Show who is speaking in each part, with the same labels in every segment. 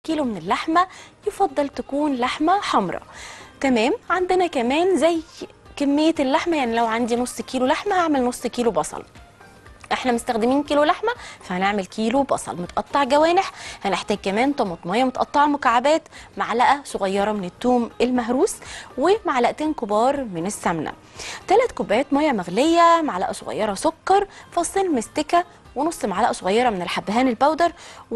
Speaker 1: كيلو من اللحمة يفضل تكون لحمة حمراء تمام عندنا كمان زي كمية اللحمة يعني لو عندي نص كيلو لحمة هعمل نص كيلو بصل احنا مستخدمين كيلو لحمة فهنعمل كيلو بصل متقطع جوانح هنحتاج كمان طماطمية متقطعة مكعبات معلقة صغيرة من الثوم المهروس ومعلقتين كبار من السمنة ثلاث كوبايات مية مغلية معلقة صغيرة سكر فصين مستكة ونص معلقه صغيره من الحبهان البودر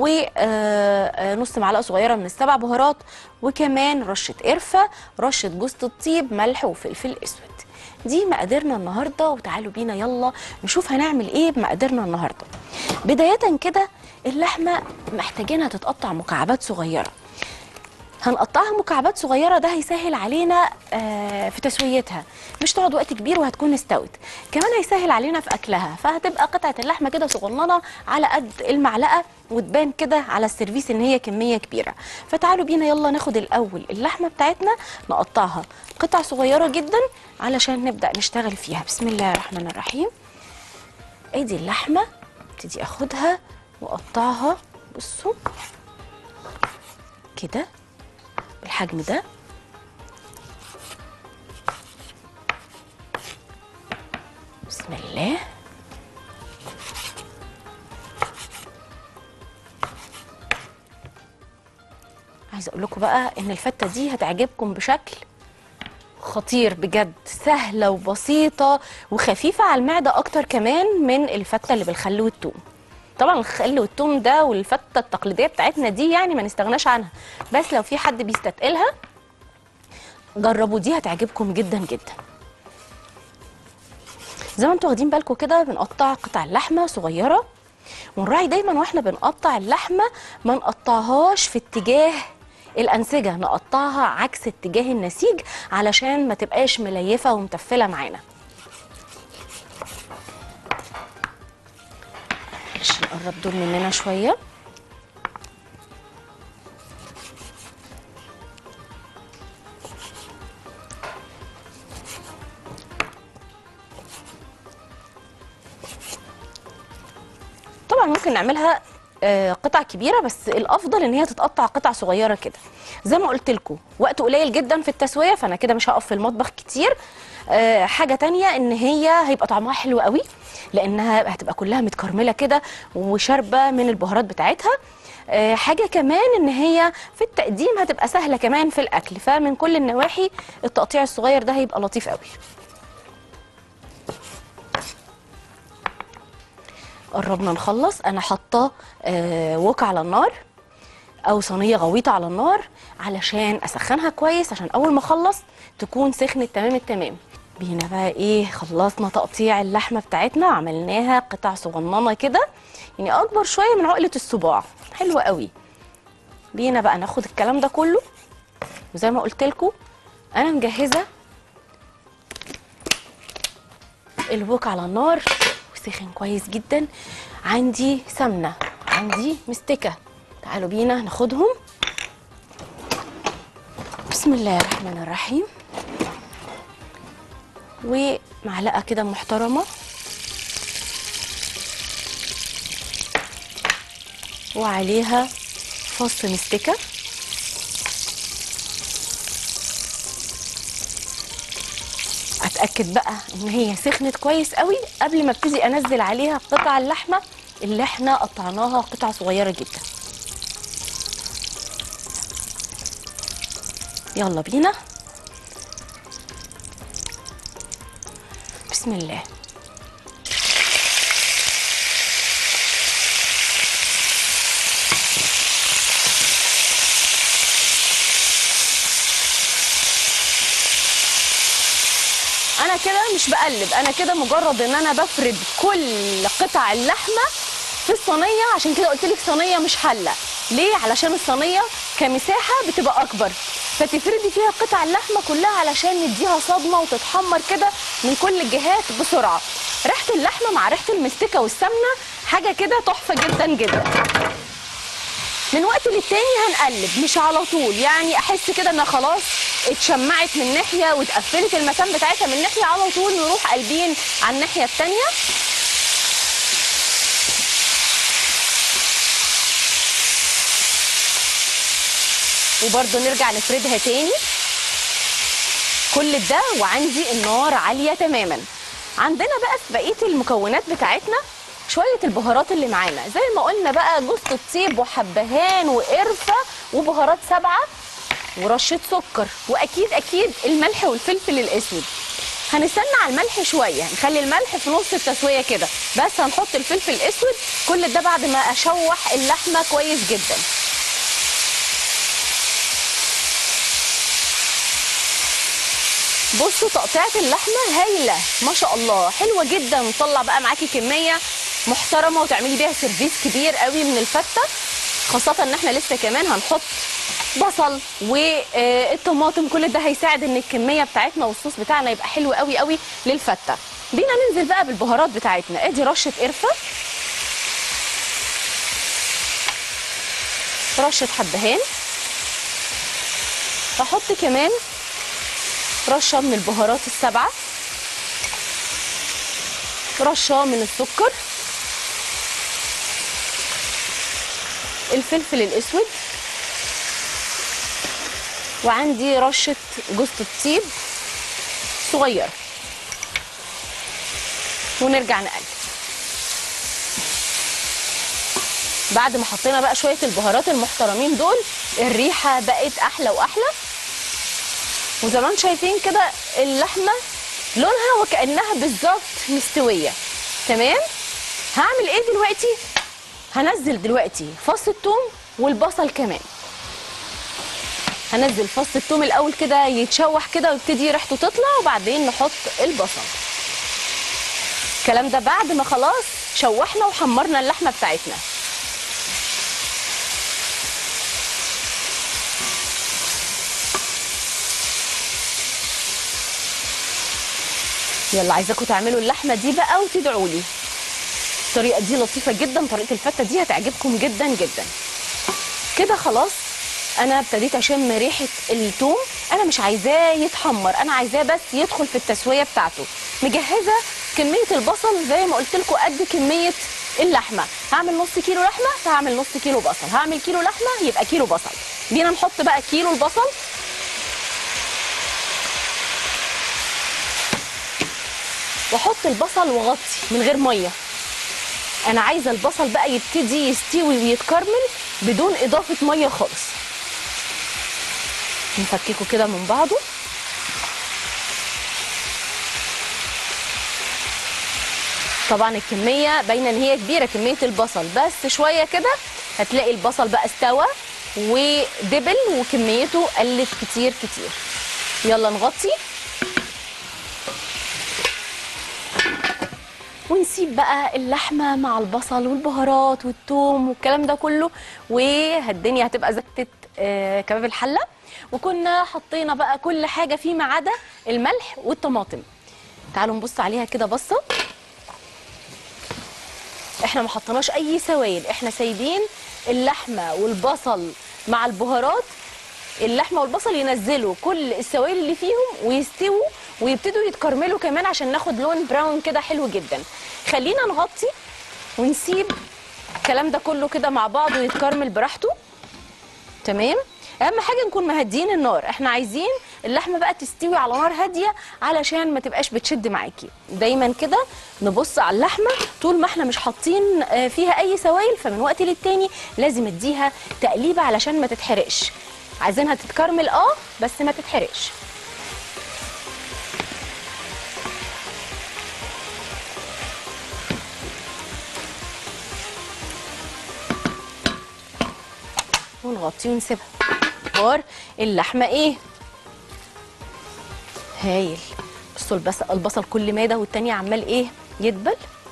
Speaker 1: ونص معلقه صغيره من السبع بهارات وكمان رشه قرفه رشه جوز الطيب ملح وفلفل اسود دي مقاديرنا النهارده وتعالوا بينا يلا نشوف هنعمل ايه بمقاديرنا النهارده بدايه كده اللحمه محتاجينها تتقطع مكعبات صغيره هنقطعها مكعبات صغيرة ده هيسهل علينا آه، في تسويتها مش تقعد وقت كبير وهتكون استوت كمان هيسهل علينا في أكلها فهتبقى قطعة اللحمة كده صغننة على قد المعلقة وتبان كده على السيرفيس ان هي كمية كبيرة فتعالوا بينا يلا ناخد الأول اللحمة بتاعتنا نقطعها قطع صغيرة جدا علشان نبدأ نشتغل فيها بسم الله الرحمن الرحيم ادي اللحمة ابتدي اخدها واقطعها بصوا كده بالحجم ده بسم الله عايزه اقول لكم بقى ان الفته دي هتعجبكم بشكل خطير بجد سهله وبسيطه وخفيفه على المعده اكتر كمان من الفته اللي بالخل والثوم طبعا الخل والثوم ده والفته التقليديه بتاعتنا دي يعني ما نستغناش عنها بس لو في حد بيستثقلها جربوا دي هتعجبكم جدا جدا زي ما انتوا واخدين بالكم كده بنقطع قطع اللحمه صغيره ونراعي دايما واحنا بنقطع اللحمه ما نقطعهاش في اتجاه الانسجه نقطعها عكس اتجاه النسيج علشان ما تبقاش مليفه ومتفله معانا معلش نقرب دول مننا شويه طبعا ممكن نعملها آه، قطع كبيره بس الافضل ان هي تتقطع قطع صغيره كده زي ما قلت لكم وقت قليل جدا في التسويه فانا كده مش هقف في المطبخ كتير آه، حاجه تانية ان هي هيبقى طعمها حلو قوي لانها هتبقى كلها متكرمله كده وشاربه من البهارات بتاعتها آه، حاجه كمان ان هي في التقديم هتبقى سهله كمان في الاكل فمن كل النواحي التقطيع الصغير ده هيبقى لطيف قوي قربنا نخلص انا حاطه آه، وok على النار او صينيه غويطه على النار علشان اسخنها كويس عشان اول ما اخلص تكون سخنت تمام التمام بينا بقى ايه خلصنا تقطيع اللحمه بتاعتنا عملناها قطع صغننه كده يعني اكبر شويه من عقله الصباع حلوه قوي بينا بقى ناخد الكلام ده كله وزي ما قلت لكم انا مجهزه الوك على النار وسخن كويس جدا عندي سمنه عندي مستكه تعالوا بينا ناخدهم بسم الله الرحمن الرحيم ومعلقه كده محترمه وعليها فص مستكه اتاكد بقى ان هي سخنت كويس قوي قبل ما ابتدي انزل عليها قطع اللحمه اللي احنا قطعناها قطع صغيره جدا يلا بينا بسم الله انا كده مش بقلب انا كده مجرد ان انا بفرد كل قطع اللحمه في الصينيه عشان كده قلت لك صينيه مش حله ليه علشان الصينيه كمساحه بتبقى اكبر فتفردي فيها قطع اللحمه كلها علشان نديها صدمه وتتحمر كده من كل الجهات بسرعه ريحه اللحمه مع ريحه المستكه والسمنه حاجه كده تحفه جدا جدا من وقت للتاني هنقلب مش على طول يعني احس كده انها خلاص اتشمعت من ناحيه واتقفلت المسام بتاعتها من ناحيه على طول نروح قلبين على الناحيه التانيه وبرده نرجع نفردها تاني كل ده وعندي النار عاليه تماما عندنا بقى في بقيه المكونات بتاعتنا شويه البهارات اللي معانا زي ما قلنا بقى جوز الطيب وحبهان وقرفه وبهارات سبعه ورشه سكر واكيد اكيد الملح والفلفل الاسود هنستنى على الملح شويه نخلي الملح في نص التسويه كده بس هنحط الفلفل الاسود كل ده بعد ما اشوح اللحمه كويس جدا بصوا تقطيعه اللحمه هايله ما شاء الله حلوه جدا وطلع بقى معاكي كميه محترمه وتعملي بيها سيرفيس كبير قوي من الفته خاصه ان احنا لسه كمان هنحط بصل والطماطم كل ده هيساعد ان الكميه بتاعتنا والصوص بتاعنا يبقى حلو قوي قوي للفته بينا ننزل بقى بالبهارات بتاعتنا ادي رشه قرفه رشه حبهان هحط كمان رشه من البهارات السبعه رشه من السكر الفلفل الاسود وعندي رشه جوز الطيب صغيره ونرجع نقلب بعد ما حطينا بقى شويه البهارات المحترمين دول الريحه بقت احلى واحلى وزي ما انتم شايفين كده اللحمه لونها وكانها بالظبط مستويه تمام هعمل ايه دلوقتي هنزل دلوقتي فص الثوم والبصل كمان هنزل فص الثوم الاول كده يتشوح كده ويبتدي ريحته تطلع وبعدين نحط البصل الكلام ده بعد ما خلاص شوحنا وحمرنا اللحمه بتاعتنا يلا عايزاكم تعملوا اللحمه دي بقى وتدعوا لي الطريقه دي لطيفه جدا طريقه الفته دي هتعجبكم جدا جدا كده خلاص انا ابتديت اشم ريحه الثوم انا مش عايزاه يتحمر انا عايزاه بس يدخل في التسويه بتاعته مجهزه كميه البصل زي ما قلت لكم قد كميه اللحمه هعمل نص كيلو لحمه فهعمل نص كيلو بصل هعمل كيلو لحمه يبقى كيلو بصل بينا نحط بقى كيلو البصل واحط البصل واغطي من غير ميه انا عايزه البصل بقى يبتدي يستوي ويتكرمل بدون اضافه ميه خالص نفككه كده من بعضه طبعا الكميه باينه ان هي كبيره كميه البصل بس شويه كده هتلاقي البصل بقى استوى ودبل وكميته قلت كتير كتير يلا نغطي ونسيب بقى اللحمه مع البصل والبهارات والثوم والكلام ده كله والدنيا هتبقى زتت آه كباب الحله وكنا حطينا بقى كل حاجه فيما عدا الملح والطماطم تعالوا نبص عليها كده بصه احنا ما حطيناش اي سوائل احنا سايبين اللحمه والبصل مع البهارات اللحمه والبصل ينزلوا كل السوائل اللي فيهم ويستووا ويبتدوا يتكرملوا كمان عشان ناخد لون براون كده حلو جدا خلينا نغطي ونسيب الكلام ده كله كده مع بعض ويتكرمل براحته تمام اهم حاجه نكون مهديين النار احنا عايزين اللحمه بقى تستوي على نار هاديه علشان ما تبقاش بتشد معاكي دايما كده نبص على اللحمه طول ما احنا مش حاطين آه، فيها اي سوائل فمن وقت للتاني لازم اديها تقليبه علشان ما تتحرقش عايزينها تتكرمل اه بس ما تتحرقش ونغطي ونسيبها اخبار اللحمه ايه هايل بصوا البصل البصل كل ماده والتاني عمال ايه يدبل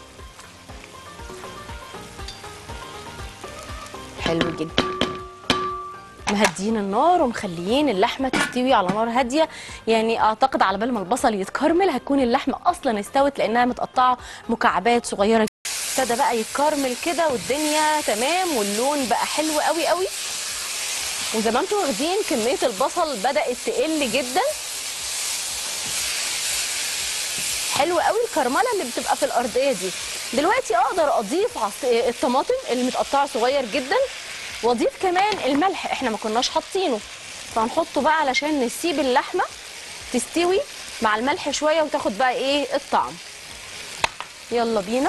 Speaker 1: حلو جدا مهديين النار ومخليين اللحمه تستوي على نار هاديه يعني اعتقد على بال ما البصل يتكرمل هتكون اللحمه اصلا استوت لانها متقطعه مكعبات صغيره ابتدى بقى يتكرمل كده والدنيا تمام واللون بقى حلو قوي قوي وزي ما انتم واخدين كميه البصل بدات تقل جدا حلو قوي الكرمله اللي بتبقى في الارضيه دي دلوقتي اقدر اضيف عص... الطماطم اللي متقطعه صغير جدا واضيف كمان الملح احنا ما كناش حاطينه فهنحطه بقى علشان نسيب اللحمه تستوي مع الملح شويه وتاخد بقى ايه الطعم يلا بينا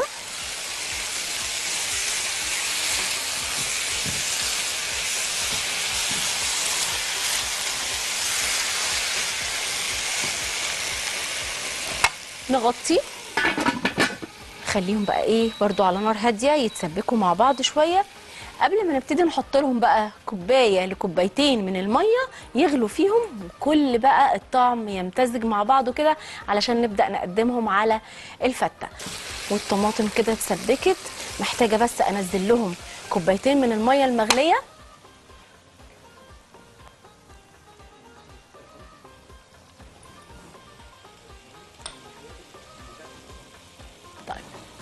Speaker 1: نغطي خليهم بقى ايه برضو على نار هاديه يتسبكوا مع بعض شويه قبل ما نبتدي نحط لهم بقى كوبايه لكوبايتين من الميه يغلوا فيهم وكل بقى الطعم يمتزج مع بعضه كده علشان نبدا نقدمهم على الفته والطماطم كده اتسبكت محتاجه بس انزل لهم كوبايتين من الميه المغليه طيب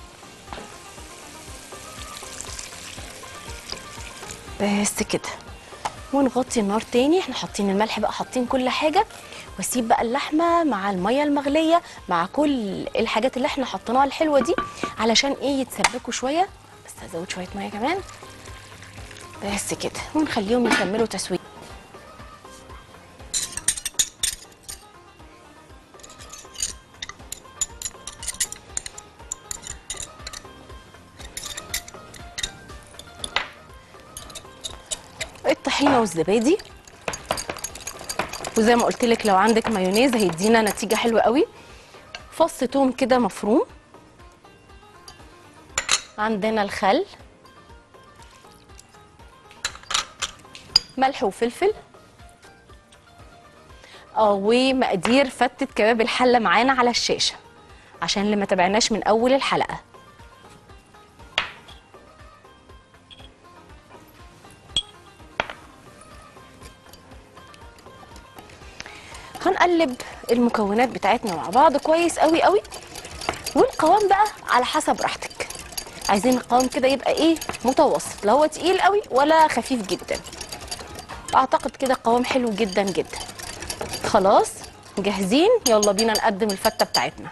Speaker 1: بس كده ونغطي النار تاني احنا حاطين الملح بقى حاطين كل حاجه واسيب بقى اللحمه مع الميه المغليه مع كل الحاجات اللي احنا حطيناها الحلوه دي علشان ايه يتسبكوا شويه بس هزود شويه ميه كمان بس كده ونخليهم يكملوا تسويه الطحينه والزبادي وزي ما قلت لك لو عندك مايونيز هيدينا نتيجه حلوه قوي فص توم كده مفروم عندنا الخل ملح وفلفل اه ومقادير فتة كباب الحله معانا على الشاشه عشان اللي ما تابعناش من اول الحلقه هنقلب المكونات بتاعتنا مع بعض كويس قوي قوي والقوام بقى على حسب راحتك عايزين القوام كده يبقى ايه متوسط لا هو تقيل قوي ولا خفيف جدا اعتقد كده قوام حلو جدا جدا خلاص جاهزين يلا بينا نقدم الفته بتاعتنا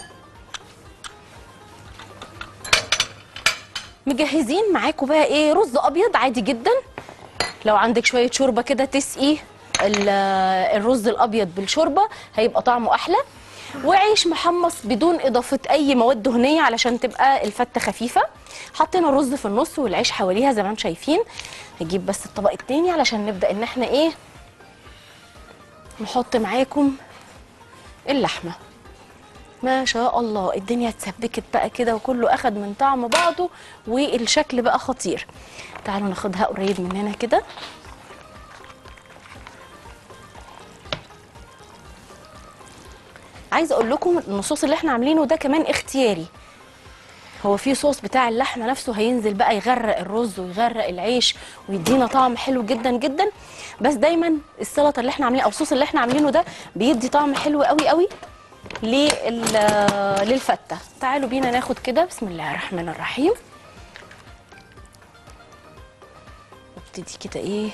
Speaker 1: مجهزين معاكم بقى ايه رز ابيض عادي جدا لو عندك شويه شوربه كده تسقي ال- الرز الابيض بالشوربه هيبقى طعمه احلى وعيش محمص بدون اضافه اي مواد دهنيه علشان تبقى الفته خفيفه حطينا الرز في النص والعيش حواليها زي ما انتم شايفين هجيب بس الطبق التاني علشان نبدا ان احنا ايه نحط معاكم اللحمه ما شاء الله الدنيا اتسبكت بقى كده وكله اخد من طعم بعضه والشكل بقى خطير تعالوا ناخدها قريب مننا كده عايزه اقول لكم ان الصوص اللي احنا عاملينه ده كمان اختياري هو في صوص بتاع اللحمه نفسه هينزل بقى يغرق الرز ويغرق العيش ويدينا طعم حلو جدا جدا بس دايما السلطه اللي احنا عاملينها او الصوص اللي احنا عاملينه ده بيدي طعم حلو قوي قوي لل- للفته تعالوا بينا ناخد كده بسم الله الرحمن الرحيم نبتدي كده ايه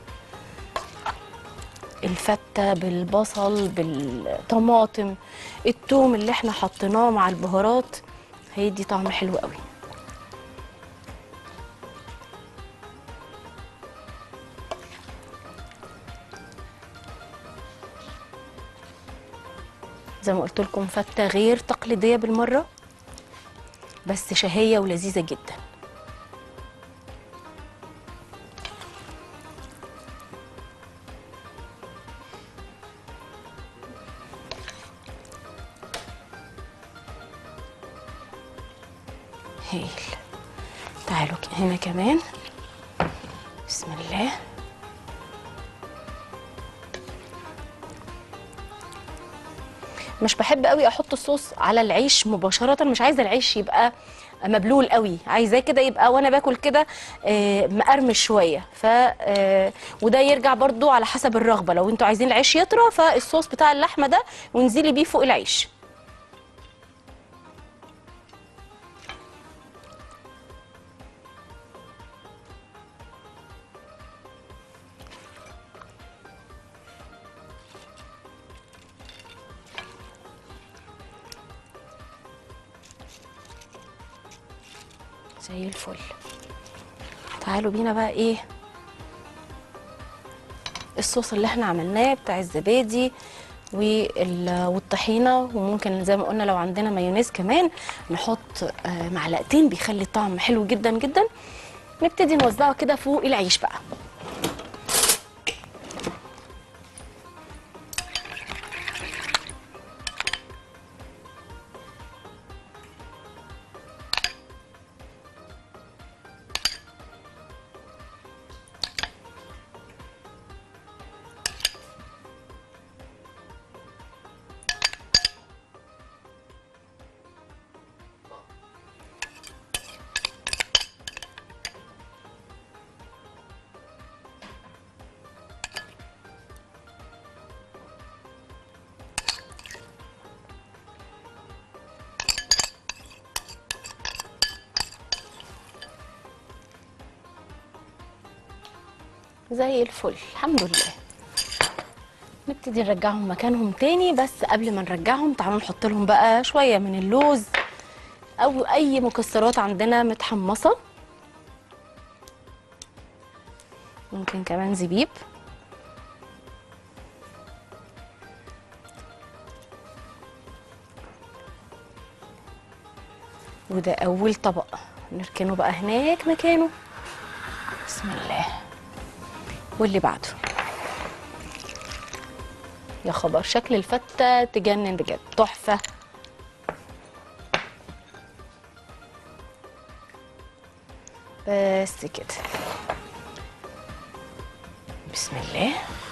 Speaker 1: الفتة بالبصل بالطماطم التوم اللي احنا حطيناه مع البهارات هيدي طعم حلو قوي زي ما قلت لكم فتة غير تقليدية بالمرة بس شهية ولذيذة جدا هايل تعالوا ك- هنا كمان بسم الله مش بحب قوي احط الصوص على العيش مباشره مش عايزه العيش يبقى مبلول قوي عايزاه كده يبقى وانا باكل كده آه، مقرمش شويه ف آه، وده يرجع برضو على حسب الرغبه لو انتوا عايزين العيش يطرى فالصوص بتاع اللحمه ده وانزلي بيه فوق العيش زي الفل تعالوا بينا بقى ايه الصوص اللي احنا عملناه بتاع الزبادي وال- والطحينه وممكن زي ما قلنا لو عندنا مايونيز كمان نحط آه، معلقتين بيخلي الطعم حلو جدا جدا نبتدي نوزعه كده فوق العيش بقى زي الفل الحمد لله نبتدي نرجعهم مكانهم تاني بس قبل ما نرجعهم تعالوا نحط لهم بقى شوية من اللوز أو أي مكسرات عندنا متحمصة ممكن كمان زبيب وده أول طبق نركنه بقى هناك مكانه بسم الله واللي بعده يا خبر شكل الفتة تجنن بجد تحفة بس كده بسم الله